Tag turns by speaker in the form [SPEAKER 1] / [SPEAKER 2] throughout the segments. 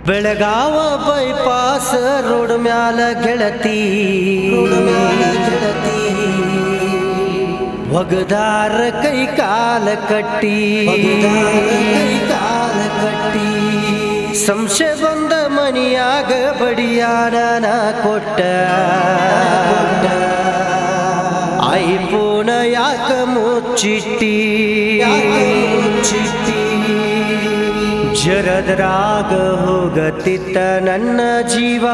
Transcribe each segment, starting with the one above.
[SPEAKER 1] Belagavi bypass road ಮ್ಯಾಲ ಗೆಳತಿ ಗೆಳತಿ ಒಗದಾರ ಕೈ ಕಾಲ ಕಟ್ಟಿ ಕೈ ಕಾಲ ಕಟ್ಟಿ ಸಂಶಯ ಬಂದ ಮನಿಯಾಗ ಬಡಿಯಾಡನ ಕೊಟ್ಟ ಐಫೋನ ಯಾಕ ಮುಚ್ಚಿಟ್ಟಿ ಮುಚ್ಚಿಟ್ಟಿ ಜರದ್ರಾಗ ಹೋಗತಿತ್ತ ನನ್ನ ಜೀವ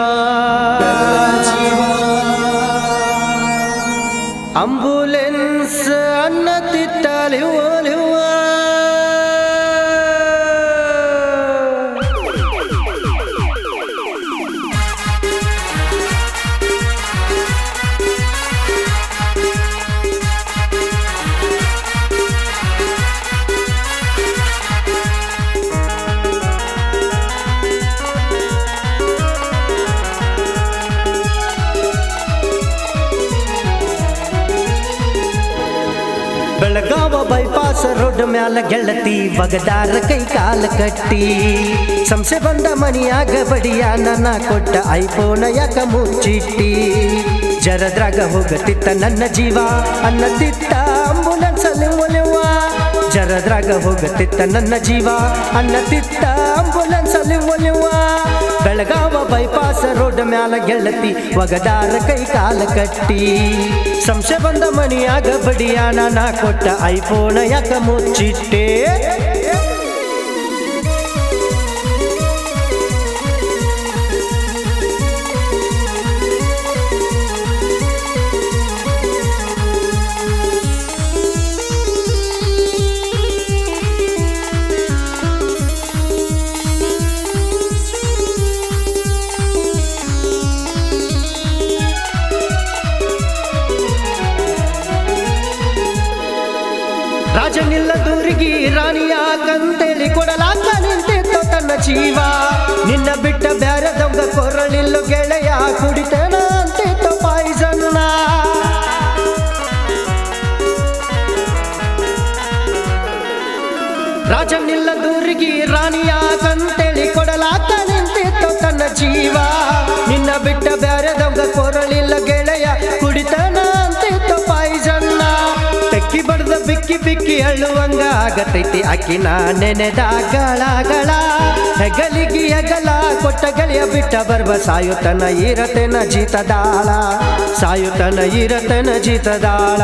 [SPEAKER 1] ಅಂಬುಲೆನ್ಸ್ ಅನ್ನತಿತ್ತ ಲಿವ ಲಿವ ಬೆಳಗಾವ ಬೈಪಾಸ್ ರೋಡ್ ಮ್ಯಾಲ ಗೆಳತಿ ಬಗದಾರ ಕೈ ಕಾಲ ಕಟ್ಟಿ ಸಂಸೆ ಬಂದ ಮನಿಯಾಗ ಬಡಿಯ ನನ್ನ ಕೊಟ್ಟ ಐಫೋನ ಯಾಕ ಮುಚ್ಚಿಟ್ಟಿ ಜರದ್ರಾಗ ಹೋಗತಿತ್ತ ನನ್ನ ಜೀವ ಅನ್ನತಿತ್ತ ಆಂಬುಲೆನ್ಸ್ ಅಲ್ಲಿ ಒಲೆವ ಜರದ್ರಾಗ ಹೋಗತಿತ್ತ ನನ್ನ ಜೀವ ಅನ್ನತಿತ್ತ ಆಂಬುಲೆನ್ಸ್ ಅಲ್ಲಿ ಒಲೆವ ಬೆಳಗಾವ ಬೈಪಾಸ್ ರೋಡ್ ಮ್ಯಾಲ ಗೆಳತಿ ಒಗದಾರ ಕೈ ಕಾಲ ಕಟ್ಟಿ ಸಂಶಯ ಬಂದ ಮನಿಯಾಗ ಬಡಿಯಾನ ನಾ ಕೊಟ್ಟ ಐಫೋನ ಯಾಕ ಮುಚ್ಚಿಟ್ಟೆ ರಾಜನಿಲ್ಲ ದೂರಿಗೆ ರಾಣಿಯ ಕಂತೇಳಿ ಕೊಡಲಾಕ ನಿಂತಿತ್ತು ತನ್ನ ಜೀವ ನಿನ್ನ ಬಿಟ್ಟ ಬ್ಯಾರೆ ದೊಂಗ ಕೊರಳಿಲ್ಲು ಗೆಳೆಯ ಕುಡಿತೇನ ಅಂತಿತ್ತು ಪಾಯ್ಸನ್ನ ರಾಜನಿಲ್ಲ ದೂರಿಗೆ ರಾಣಿಯ ಕಂತೇಳಿ ಕೊಡಲಾಕ ನಿಂತಿತ್ತು ತನ್ನ ಜೀವ ನಿನ್ನ ಬಿಟ್ಟ ಬ್ಯಾರೆ ದೊಂಗ ಕೊರಳಿಲ್ಲ ಗೆಳೆಯ ಕುಡಿತನ ಅಂತಿತ್ತು ಪಾಯ್ಸನ್ನ ತೆಕ್ಕಿ ಬಡ್ದ ಬಿಕ್ಕಿ ಬಿಕ್ಕಿ ಅಳ್ಳುವಂಗ ಆಗತೈತಿ ಅಕ್ಕಿನ ನೆನೆದಾಗಳಗಳ ಹೆಗಲಿಗೆ ಹೆಗಲ ಕೊಟ್ಟ ಗೆಳೆಯ ಬಿಟ್ಟ ಬರ್ಬ ಸಾಯುತನ ಇರತೆನ ಜೀತದಾಳ ಸಾಯುತನ ಇರತೆನ ಜೀತದಾಳ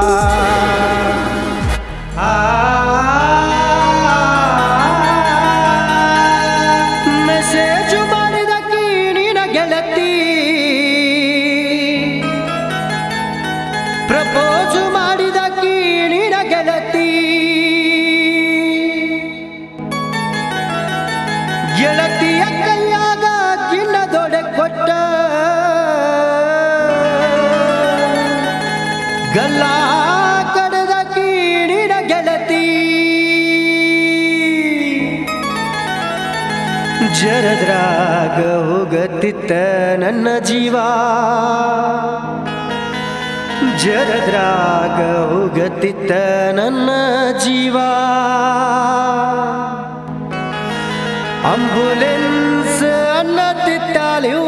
[SPEAKER 1] ಮೆಸೇಜು ಮಾಡಿದ ಕೀಣಿನ ಗೆಳತಿ ಪ್ರಪೋಸು ಮಾಡಿದ ಕೀಣಿನ ಗೆಳತಿ ಗೆಳತಿಯ ಕೈಯಾಗ ಕಿನ್ನದೊಡೆ ಕೊಟ್ಟ ಗಲ್ಲ ಕಡದ ಕೀಣಿನ ಗೆಳತಿ ಜರದ್ರಾಗ ಹೋಗತಿತ್ತ ನನ್ನ ಜೀವ ಜರದ್ರಾಗ ಹೋಗತಿತ್ತ ನನ್ನ ಜೀವ ಅಂಬುಲೆನ್ಸ್ ಅನ್ನತಿತ್ತಾಲಿವ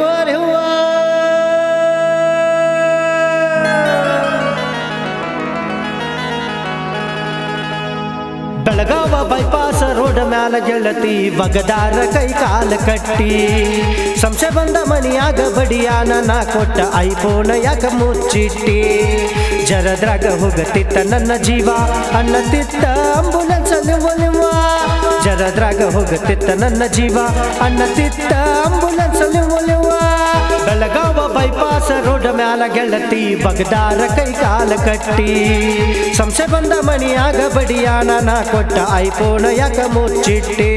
[SPEAKER 1] ಬೆಳಗಾವ ಬೈಪಾಸ್ ರೋಡ್ ಮ್ಯಾಲ ಗೆಳತಿ ಬಗದಾರ ಕೈ ಕಾಲ ಕಟ್ಟಿ ಸಂಶಯ ಬಂದ ಮನಿಯಾಗ ಬಡಿಯಾನ ನಾ ಕೊಟ್ಟ ಐಫೋನ್ ಯಾಕ ಮುಚ್ಚಿಟ್ಟಿ ಜರದ್ರಾಗ ಹೋಗತಿತ್ತ ನನ್ನ ಜೀವ ಅನ್ನತಿತ್ತ ಅಂಬುಲೆನ್ಸ್ ಅಲ್ಲಿ ಒಲಿವ ಜರದ್ರಾಗ ಹೋಗತಿತ್ತ ನನ್ನ ಜೀವ ಅನ್ನತಿತ್ತ ಅಂಬುಲೆನ್ಸ್ ಅಲ್ಲಿ ಒಲಿವ ಬೆಳಗಾವ ಬೈಪಾಸ್ ರೋಡ್ ಮ್ಯಾಲ ಗೆಳತಿ ಬಗದಾರ ಕೈ ಕಾಲ ಕಟ್ಟಿ ಸಂಶಯ ಬಂದ ಮನಿಯಾಗ ಬಡಿಯಾನ ನಾ ಕೊಟ್ಟ ಐಫೋನ್ ಯಾಕ ಮುಚ್ಚಿಟ್ಟಿ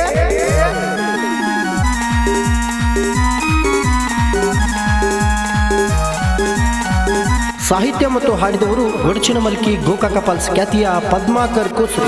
[SPEAKER 1] ಸಾಹಿತ್ಯ ಮತ್ತು ಹಾಡಿದವರು ಗೊಡಚಿನ ಮಲ್ಕಿ ಗೋಕಾಕ ಪಲ್ಸ್ ಖ್ಯಾತಿಯ ಪದ್ಮಾಕರ್ ಕೋಸು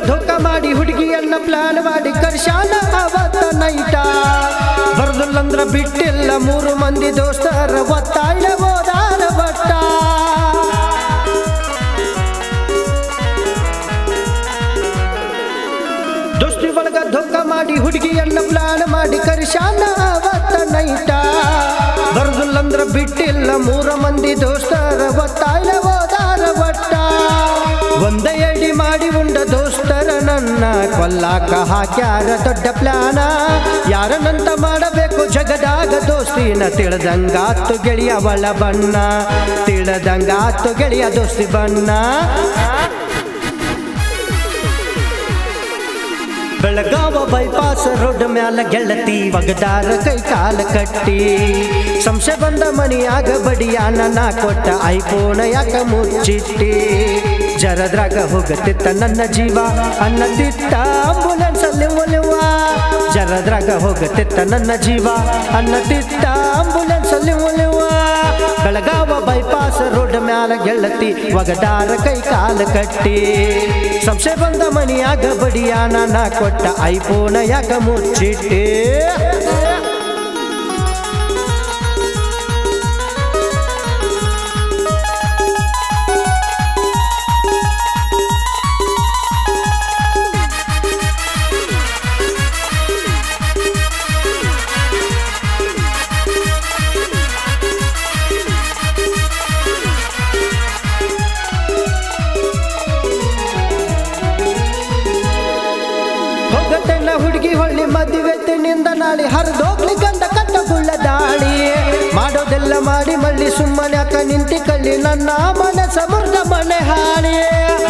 [SPEAKER 1] ಧೋಕ ಮಾಡಿ ಹುಡುಗಿಯನ್ನ ಪ್ಲಾನ್ ಮಾಡಿ ಕರ್ಶಾನ ಅವತ್ತ ನೈಟ ಬರ್ದುಲ್ಲಂದ್ರ ಬಿಟ್ಟಿಲ್ಲ ಮೂರು ಮಂದಿ ದೋಸ್ತರ ಒತ್ತಾಯ ಓದಾರ ಬಟ್ಟ ದೋಸ್ತಿ ಒಳಗ ಧೋಕ ಮಾಡಿ ಹುಡುಗಿಯನ್ನ ಪ್ಲಾನ್ ಮಾಡಿ ಕರ್ಶಾನ ಅವತ್ತ ನೈಟ ಬರ್ದುಲ್ಲಂದ್ರ ಬಿಟ್ಟಿಲ್ಲ ಮೂರ ಮಂದಿ ದೋಸ್ತರ ಒತ್ತಾಯ ಓದಾರ ಬಟ್ಟ ಒಂದ ಎಡಿ ಮಾಡಿ ಉಂಡ ದೋಸ್ತರ ನನ್ನ ಕೊಲ್ಲಾಕ ಹಾಕ್ಯಾರ ದೊಡ್ಡ ಪ್ಲಾನ ಯಾರನಂತ ಮಾಡಬೇಕು ಜಗದಾಗ ದೋಸ್ತಿನ ತಿಳಿದಂಗಾತು ಗೆಳೆಯ ಒಳ ಬಣ್ಣ ತಿಳಿದಂಗಾತು ಗೆಳೆಯ ದೋಸ್ತಿ ಬಣ್ಣ ಬೆಳಗಾವ ಬೈಪಾಸ್ ರೋಡ್ ಮ್ಯಾಲ ಗೆಳತಿ ಒಗದಾರ ಕೈ ಕಾಲ ಕಟ್ಟಿ ಸಂಶಯ ಬಂದ ಮನಿಯಾಗ ಬಡಿಯಾನ ನಾ ಕೊಟ್ಟ ಐಫೋನ್ ಯಾಕ ಮುಚ್ಚಿಟ್ಟಿ ಜರದ್ರಾಗ ಹೋಗತ್ತಿತ್ತ ನನ್ನ ಜೀವ ಅನ್ನತಿತ್ತ ಆಂಬುಲೆನ್ಸ್ ಅಲ್ಲಿ ಒಲಿವ ಜರದ್ರಾಗ ಹೋಗತ್ತಿತ್ತ ನನ್ನ ಜೀವ ಅನ್ನತಿತ್ತ ಆಂಬುಲೆನ್ಸ್ ಅಲ್ಲಿ ಒಲಿವ ಬೆಳಗಾವ ಬೈಪಾಸ್ ರೋಡ್ ಮ್ಯಾಲ ಗೆಳತಿ ಒಗದಾರ ಕೈ ಕಾಲ ಕಟ್ಟಿ ಸಂಶಯ ಬಂದ ಮನಿಯಾಗ ಬಡಿಯಾನ ನಾ ಕೊಟ್ಟ ಐಫೋನ್ ಯಾಕ ಮುಚ್ಚಿಟ್ಟೆ ಹೋಗತ್ತಣ್ಣ ಹುಡುಗಿ ಹೊಳ್ಳಿ ಮದುವೆತ್ತಿನಿಂದ ನಾಳೆ ಹರಿದೋಗ್ಲಿ ಗಂಡ ಕಟ್ಟಗುಳ್ಳ ದಾಳಿ ಮಾಡೋದೆಲ್ಲ ಮಾಡಿ ಮಳ್ಳಿ ಸುಮ್ಮನೆ ಅಕ್ಕ ನಿಂತಿ ಕಳ್ಳಿ ನನ್ನ ಮನ ಸಮುದ್ರ ಮನೆ ಹಾಳಿ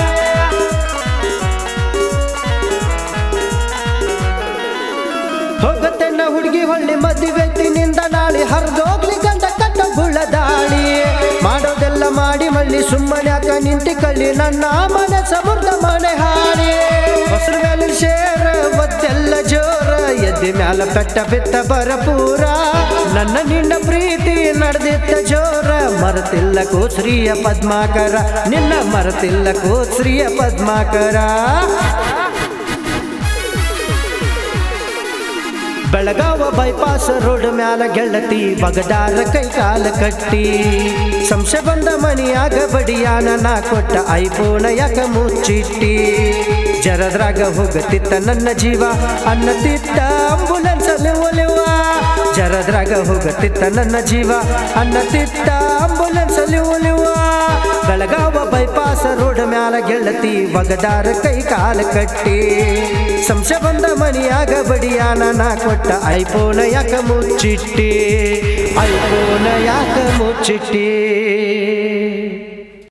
[SPEAKER 1] ಹೋಗತ್ತಣ್ಣ ಹುಡುಗಿ ಹೊಳ್ಳಿ ಮದುವೆತ್ತಿನಿಂದ ನಾಳೆ ಹರಿದೋಗ್ಲಿ ಗಂಡ ಕಟ್ಟಗುಳ್ಳ ದಾಳಿ ಮಾಡೋದೆಲ್ಲ ಮಾಡಿ ಮಳ್ಳಿ ಸುಮ್ಮನೆ ಅಕ್ಕ ನಿಂತಿ ಕಳ್ಳಿ ನನ್ನ ಮನ ಸಮುದ್ರ ಮನೆ ಹಾಳಿ ಹೊಸರು ಮೇಲೆ ಶೇರ ಒದ್ದೆಲ್ಲ ಜೋರ ಎದ್ದಿ ಮ್ಯಾಲ ಪೆಟ್ಟ ಬಿತ್ತ ಬರಪೂರ ನನ್ನ ನಿನ್ನ ಪ್ರೀತಿ ನಡೆದಿತ್ತ ಜೋರ ಮರತಿಲ್ಲ ಕೋಸ್ರಿಯ ಪದ್ಮಾಕರ ನಿನ್ನ ಮರತಿಲ್ಲ ಕೋಸ್ರಿಯ ಪದ್ಮಾಕರ ಬೆಳಗಾವ ಬೈಪಾಸ್ ರೋಡ್ ಮ್ಯಾಲ ಗೆಳತಿ ಬಗದಾರ ಕೈ ಕಾಲ ಕಟ್ಟಿ ಸಂಶಯ ಬಂದ ಮನಿಯಾಗ ಬಡಿಯಾನ ನಾ ಕೊಟ್ಟ ಐಫೋನ್ ಯಾಕ ಮುಚ್ಚಿಟ್ಟಿ ಜರದ್ರಾಗ ಹೋಗತ್ತಿತ್ತ ನನ್ನ ಜೀವ ಅನ್ನತಿತ್ತ ಆಂಬುಲೆನ್ಸ್ ಅಲ್ಲಿ ಒಲಿವ ಜರದ್ರಾಗ ಹೋಗತ್ತಿತ್ತ ನನ್ನ ಜೀವ ಅನ್ನತಿತ್ತ ಆಂಬುಲೆನ್ಸ್ ಅಲ್ಲಿ ಒಲಿವ ಬೆಳಗಾವ ಬೈಪಾಸ್ ರೋಡ್ ಮ್ಯಾಲ ಗೆಳತಿ ಬಗದಾರ ಕೈ ಕಾಲ ಕಟ್ಟಿ ಸಂಶಯ ಬಂದ ಮನಿಯಾಗ ಬಡಿಯಾನ ನಾ ಕೊಟ್ಟ ಐಫೋನ್ ಯಾಕ ಮುಚ್ಚಿಟ್ಟಿ ಐಫೋನ್ ಯಾಕ ಮುಚ್ಚಿಟ್ಟಿ